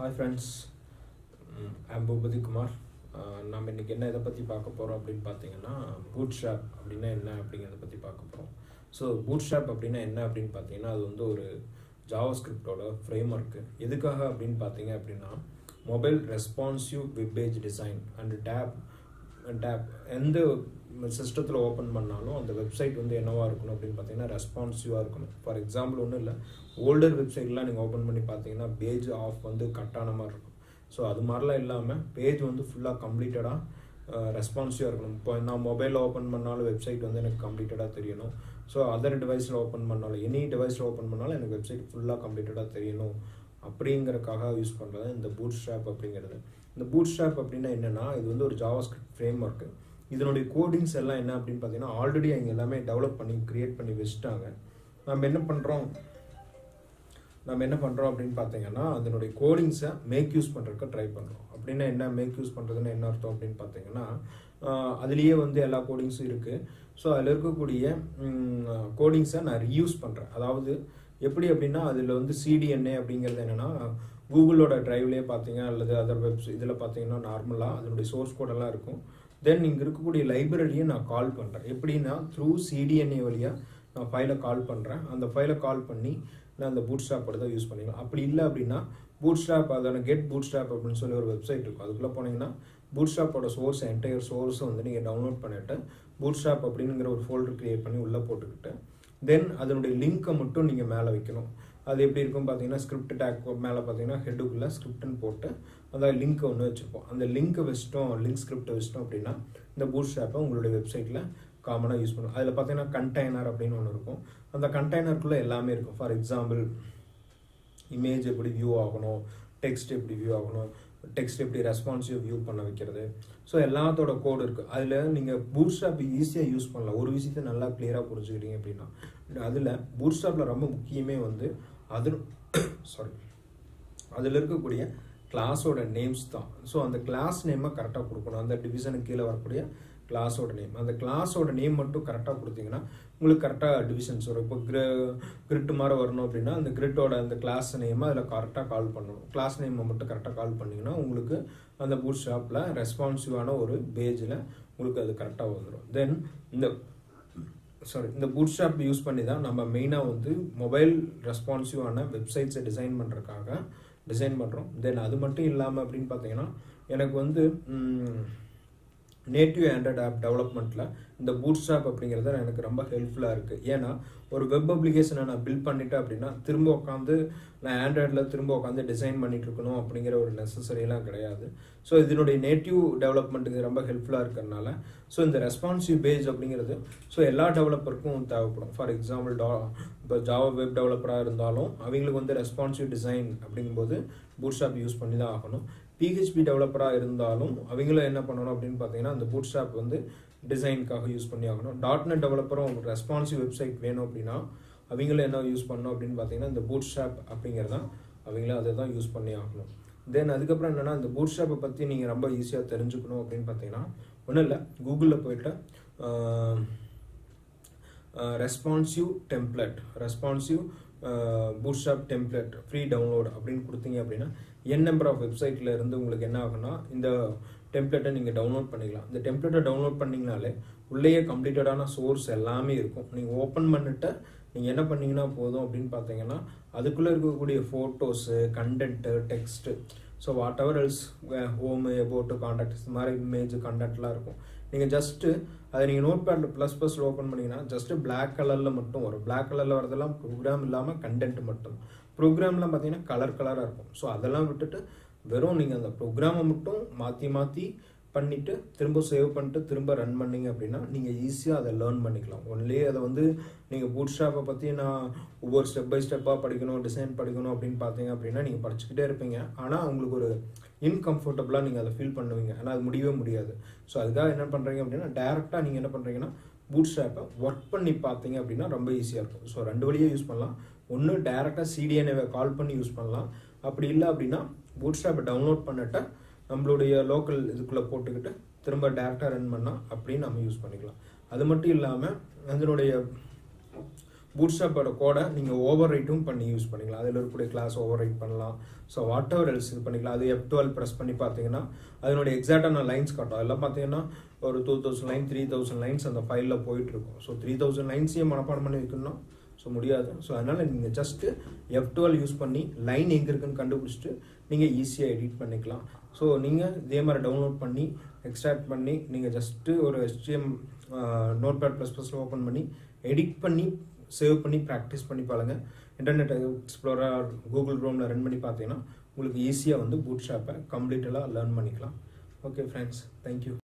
hi friends I'm Boopathi Kumar uh நம்ம இன்னைக்கு என்ன இதை பற்றி பார்க்க போகிறோம் அப்படின்னு பார்த்தீங்கன்னா பூட் ஷாப் அப்படின்னா என்ன அப்படிங்கிறத பற்றி பார்க்க போகிறோம் ஸோ பூட் ஷாப் அப்படின்னா என்ன அப்படின்னு பார்த்தீங்கன்னா அது வந்து ஒரு ஜாவா ஸ்கிரிப்டோட ஃப்ரேம் ஒர்க்கு எதுக்காக அப்படின்னு பார்த்தீங்க அப்படின்னா mobile responsive web page design and tab tab எந்த சிஸ்டத்தில் ஓப்பன் பண்ணாலும் அந்த வெப்சைட் வந்து என்னவா இருக்கணும் அப்படின்னு பார்த்தீங்கன்னா ரெஸ்பான்சிவாக இருக்கணும் ஃபார் எக்ஸாம்பிள் ஒன்றும் இல்லை ஓல்டர் வெப்சைட்லாம் நீங்கள் ஓப்பன் பண்ணி பார்த்தீங்கன்னா பேஜ் ஆஃப் வந்து கட்டான மாதிரி இருக்கும் ஸோ அது மாதிரிலாம் இல்லாமல் பேஜ் வந்து ஃபுல்லாக கம்ப்ளீட்டடாக ரெஸ்பான்சிவாக இருக்கணும் இப்போ நான் மொபைலில் ஓப்பன் பண்ணாலும் வெப்சைட் வந்து எனக்கு கம்ப்ளீட்டடாக தெரியணும் ஸோ அதர் டிவைஸில் ஓப்பன் பண்ணாலும் எனி டிவைஸில் ஓப்பன் பண்ணாலும் எனக்கு வெப்சைட் ஃபுல்லாக கம்ப்ளீட்டடாக தெரியணும் அப்படிங்கிறக்காக யூஸ் பண்ணுறது இந்த பூட் ஸ்ட்ராப் அப்படிங்கிறது இந்த பூட் ஸ்ட்ராப் அப்படின்னா என்னென்னா இது வந்து ஒரு ஜாவா ஸ்கிரிப்ட் ஃப்ரேம் ஒர்க்கு இதனுடைய கோடிங்ஸ் எல்லாம் என்ன அப்படின்னு பார்த்தீங்கன்னா ஆல்ரெடி அவங்க எல்லாமே டெவலப் பண்ணி க்ரியேட் பண்ணி வச்சுட்டாங்க நம்ம என்ன பண்ணுறோம் நம்ம என்ன பண்ணுறோம் அப்படின்னு பார்த்தீங்கன்னா அதனுடைய கோடிங்ஸை மேக் யூஸ் பண்ணுறதுக்கு ட்ரை பண்ணுறோம் அப்படின்னா என்ன மேக் யூஸ் பண்ணுறதுன்னு என்ன அர்த்தம் அப்படின்னு பார்த்தீங்கன்னா அதுலேயே வந்து எல்லா கோடிங்ஸும் இருக்குது ஸோ அதில் இருக்கக்கூடிய கோடிங்ஸை நான் ரீயூஸ் பண்ணுறேன் அதாவது எப்படி அப்படின்னா அதில் வந்து சிடிஎன்ஏ அப்படிங்கிறது என்னென்னா கூகுளோட ட்ரைவ்லேயே பார்த்தீங்க அல்லது அதர் வெப்ஸ் இதில் பார்த்தீங்கன்னா நார்மலாக அதனுடைய சோர்ஸ் கோடெல்லாம் இருக்கும் தென் இங்கே இருக்கக்கூடிய லைப்ரரியை நான் கால் பண்ணுறேன் எப்படின்னா த்ரூ சிடிஎன்ஏ வழியாக நான் ஃபைலை கால் பண்ணுறேன் அந்த ஃபைலை கால் பண்ணி நான் அந்த பூட் ஸ்டாப்போட தான் யூஸ் பண்ணிக்கலாம் அப்படி இல்லை அப்படின்னா பூட் ஸ்டாப் அதான கெட் பூட் ஸ்டாப் அப்படின்னு சொல்லி ஒரு வெப்சைட் இருக்கும் அதுக்குள்ளே போனீங்கன்னா பூட் ஸ்டாப்போட சோர்ஸ் என்டையர் சோர்ஸை வந்து நீங்கள் டவுன்லோட் பண்ணிவிட்டு பூட் ஸ்டாப் அப்படிங்கிற ஒரு ஃபோல்டர் க்ரியேட் பண்ணி உள்ளே போட்டுக்கிட்டு தென் அதனுடைய லிங்க்கை மட்டும் நீங்கள் மேலே வைக்கணும் அது எப்படி இருக்கும் பார்த்தீங்கன்னா ஸ்கிரிப்ட் டேக் மேலே பார்த்தீங்கன்னா ஹெட்டுக்குள்ளே ஸ்கிரிப்ட்னு போட்டு அந்த லிங்க்கை ஒன்று வச்சுருப்போம் அந்த லிங்க்கை வச்சிட்டோம் லிங்க் ஸ்கிரிப்டை வச்சிட்டோம் அப்படின்னா இந்த பூட் ஸ்டாப்பை உங்களுடைய வெப்சைட்டில் காமனாக யூஸ் பண்ணுவோம் அதில் பார்த்தீங்கன்னா கண்டெய்னர் அப்படின்னு ஒன்று இருக்கும் அந்த கண்டெய்னருக்குள்ளே எல்லாமே இருக்கும் ஃபார் எக்ஸாம்பிள் இமேஜ் எப்படி வியூ ஆகணும் டெக்ஸ்ட் எப்படி வியூ ஆகணும் டெக்ஸ்ட் எப்படி ரெஸ்பான்சிவ் வியூ பண்ண வைக்கிறது ஸோ எல்லாத்தோட கோடு இருக்குது அதில் நீங்கள் பூட் ஸ்டாப் ஈஸியாக யூஸ் பண்ணலாம் ஒரு விஷயத்தை நல்லா கிளியராக புரிஞ்சுக்கிட்டீங்க அப்படின்னா அதில் பூட் ஸ்டாப்பில் ரொம்ப முக்கியமே வந்து அது சாரி அதில் இருக்கக்கூடிய கிளாஸோட நேம்ஸ் தான் ஸோ அந்த கிளாஸ் நேமை கரெக்டாக கொடுக்கணும் அந்த டிவிஷனுக்கு கீழே வரக்கூடிய கிளாஸோட நேம் அந்த கிளாஸோட நேம் மட்டும் கரெக்டாக கொடுத்தீங்கன்னா உங்களுக்கு கரெக்டாக டிவிஷன்ஸ் வரும் இப்போ கிர கிரிட் மாதிரி வரணும் அப்படின்னா அந்த கிரிட்டோட அந்த கிளாஸ் நேமை அதில் கரெக்டாக கால் பண்ணணும் கிளாஸ் நேமை மட்டும் கரெக்டாக கால் பண்ணிங்கன்னா உங்களுக்கு அந்த பூட் ஷாப்பில் ரெஸ்பான்சிவான ஒரு பேஜில் உங்களுக்கு அது கரெக்டாக வந்துடும் தென் இந்த சாரி இந்த பூட் ஷாப் யூஸ் பண்ணி தான் நம்ம மெயினாக வந்து மொபைல் ரெஸ்பான்சிவான வெப்சைட்ஸை டிசைன் பண்ணுறதுக்காக டிசைன் பண்ணுறோம் தென் அது மட்டும் இல்லாமல் அப்படின்னு பார்த்தீங்கன்னா எனக்கு வந்து நேட்டிவ் ஆண்ட்ராய்ட் ஆப் டெவலப்மெண்ட்டில் இந்த பூட் ஸ்டாப் அப்படிங்கிறது எனக்கு ரொம்ப ஹெல்ப்ஃபுல்லாக இருக்குது ஏன்னா ஒரு வெப் அப்ளிகேஷனை நான் பில்ட் பண்ணிட்டேன் அப்படின்னா திரும்ப உட்காந்து நான் ஆண்ட்ராய்டில் திரும்ப உட்காந்து டிசைன் பண்ணிட்டு இருக்கணும் அப்படிங்கிற ஒரு நெசசரியெல்லாம் கிடையாது ஸோ இதனுடைய நேட்டிவ் டெவலப்மெண்ட்டுக்கு ரொம்ப ஹெல்ப்ஃபுல்லாக இருக்கிறதுனால ஸோ இந்த ரெஸ்பான்சிவ் பேஜ் அப்படிங்கிறது ஸோ எல்லா டெவலப்பருக்கும் தேவைப்படும் ஃபார் எக்ஸாம்பிள் டா இப்போ ஜாவா வெப் டெவலப்பராக இருந்தாலும் அவங்களுக்கு வந்து ரெஸ்பான்சிவ் டிசைன் அப்படிங்கும்போது பூட் ஸ்டாப் யூஸ் பண்ணி தான் ஆகணும் பிஹெச்பி டெவலப்பராக இருந்தாலும் அவங்களும் என்ன பண்ணணும் அப்படின்னு பார்த்தீங்கன்னா அந்த பூட் ஸ்டாப் வந்து டிசைனுக்காக யூஸ் பண்ணி ஆகணும் டாட் நெட் டெவலப்பரும் உங்களுக்கு ரெஸ்பான்சிவ் வெப்சைட் வேணும் அப்படின்னா அவங்களும் என்ன யூஸ் பண்ணணும் அப்படின்னு பார்த்தீங்கன்னா இந்த பூட் ஸ்டாப் அப்படிங்கிறதான் அவங்களும் அதை தான் யூஸ் பண்ணி ஆகணும் தென் அதுக்கப்புறம் என்னென்னா இந்த பூட் ஸ்டாப்பை பற்றி நீங்கள் ரொம்ப ஈஸியாக தெரிஞ்சுக்கணும் அப்படின்னு பார்த்தீங்கன்னா ஒன்றும் இல்லை கூகுளில் போயிட்டு responsive template responsive Bootstrap template free download அப்படின்னு கொடுத்தீங்க அப்படின்னா என் நம்பர் ஆஃப் வெப்சைட்டில் இருந்து உங்களுக்கு என்ன ஆகும்னா இந்த டெம்ப்ளெட்டை நீங்கள் டவுன்லோட் பண்ணிக்கலாம் இந்த டெம்ப்ளெட்டை டவுன்லோட் பண்ணிங்கனாலே உள்ளேயே கம்ப்ளீட்டடான சோர்ஸ் எல்லாமே இருக்கும் நீங்கள் ஓப்பன் பண்ணிட்டு நீங்கள் என்ன பண்ணீங்கன்னா போதும் அப்படின்னு பார்த்தீங்கன்னா அதுக்குள்ளே இருக்கக்கூடிய photos content text so whatever else home about contact இந்த மாதிரி இமேஜ் கண்டென்ட்லாம் இருக்கும் நீங்கள் ஜஸ்ட்டு அதை நீங்கள் நோட் பேடில் ப்ளஸ் ப்ளஸ் ஓப்பன் பண்ணிங்கன்னா ஜஸ்ட்டு பிளாக் கலரில் மட்டும் வரும் பிளாக் கலரில் வரதெல்லாம் ப்ரோக்ராம் இல்லாமல் கண்டென்ட் மட்டும் ப்ரோக்ராம்லாம் பார்த்தீங்கன்னா கலர் கலராக இருக்கும் ஸோ அதெல்லாம் விட்டுட்டு வெறும் நீங்கள் அந்த ப்ரோக்ராமை மட்டும் மாற்றி மாற்றி பண்ணிவிட்டு திரும்ப சேவ் பண்ணிட்டு திரும்ப ரன் பண்ணிங்க அப்படின்னா நீங்கள் ஈஸியாக அதை லேர்ன் பண்ணிக்கலாம் ஒன்லி அதை வந்து நீங்கள் பூட் ஸ்டாப்பை பற்றி நான் ஒவ்வொரு ஸ்டெப் பை ஸ்டெப்பாக படிக்கணும் டிசைன் படிக்கணும் அப்படின்னு பார்த்தீங்க அப்படின்னா நீங்கள் படிச்சுக்கிட்டே இருப்பீங்க ஆனால் உங்களுக்கு ஒரு இன்கம்ஃபர்டபுளாக நீங்கள் அதை ஃபீல் பண்ணுவீங்க ஆனால் அது முடியவே முடியாது ஸோ அதுக்காக என்ன பண்ணுறீங்க அப்படின்னா டேரெக்டாக நீங்கள் என்ன பண்ணுறீங்கன்னா பூட் ஸ்டாப்பை ஒர்க் பண்ணி பார்த்தீங்க அப்படின்னா ரொம்ப ஈஸியாக இருக்கும் ஸோ ரெண்டு வழியாக யூஸ் பண்ணலாம் ஒன்று டேரெக்டாக சிடிஎன்ஏவை கால் பண்ணி யூஸ் பண்ணலாம் அப்படி இல்லை அப்படின்னா பூட் ஸ்டாப்பை டவுன்லோட் பண்ணிட்டு நம்மளுடைய லோக்கல் இதுக்குள்ளே போட்டுக்கிட்டு திரும்ப டேரெக்டாக ரன் பண்ணால் அப்படின்னு நம்ம யூஸ் பண்ணிக்கலாம் அது மட்டும் இல்லாமல் அதனுடைய பூட்ஸ்டாப்போட கோடை நீங்கள் ஓவர் ரைட்டும் பண்ணி யூஸ் பண்ணிக்கலாம் அதில் இருக்கக்கூடிய கிளாஸ் ஓவர் ரைட் பண்ணலாம் ஸோ வாட் எவர் எல்ஸ் இது பண்ணிக்கலாம் அது எஃப் டுவெல் ப்ரெஸ் பண்ணி பார்த்தீங்கன்னா அதனுடைய எக்ஸாக்டான லைன்ஸ் காட்டும் அதெல்லாம் பார்த்தீங்கன்னா ஒரு two thousand line three thousand lines அந்த ஃபைலில் போயிட்டு இருக்கும் ஸோ த்ரீ தௌசண்ட் லைன்ஸையும் மனப்பாடம் பண்ணி வைக்கணும்னா ஸோ முடியாது ஸோ அதனால் நீங்கள் ஜஸ்ட்டு எஃப் டுவெல் யூஸ் பண்ணி லைன் எங்கே இருக்குன்னு கண்டுபிடிச்சிட்டு நீங்கள் ஈஸியாக எடிட் பண்ணிக்கலாம் ஸோ நீங்கள் இதே மாதிரி டவுன்லோட் பண்ணி எக்ஸ்ட்ராக்ட் பண்ணி நீங்கள் ஜஸ்ட்டு ஒரு HTML notepad plus plus open பண்ணி எடிட் பண்ணி சேவ் பண்ணி ப்ராக்டிஸ் பண்ணி பாருங்க இன்டர்நெட் எக்ஸ்ப்ளோரர் கூகுள் க்ரோமில் ரன் பண்ணி பார்த்தீங்கன்னா உங்களுக்கு ஈஸியாக வந்து பூட் ஷாப்பை கம்ப்ளீட்டலாக லேர்ன் பண்ணிக்கலாம் ஓகே ஃப்ரெண்ட்ஸ் தேங்க்யூ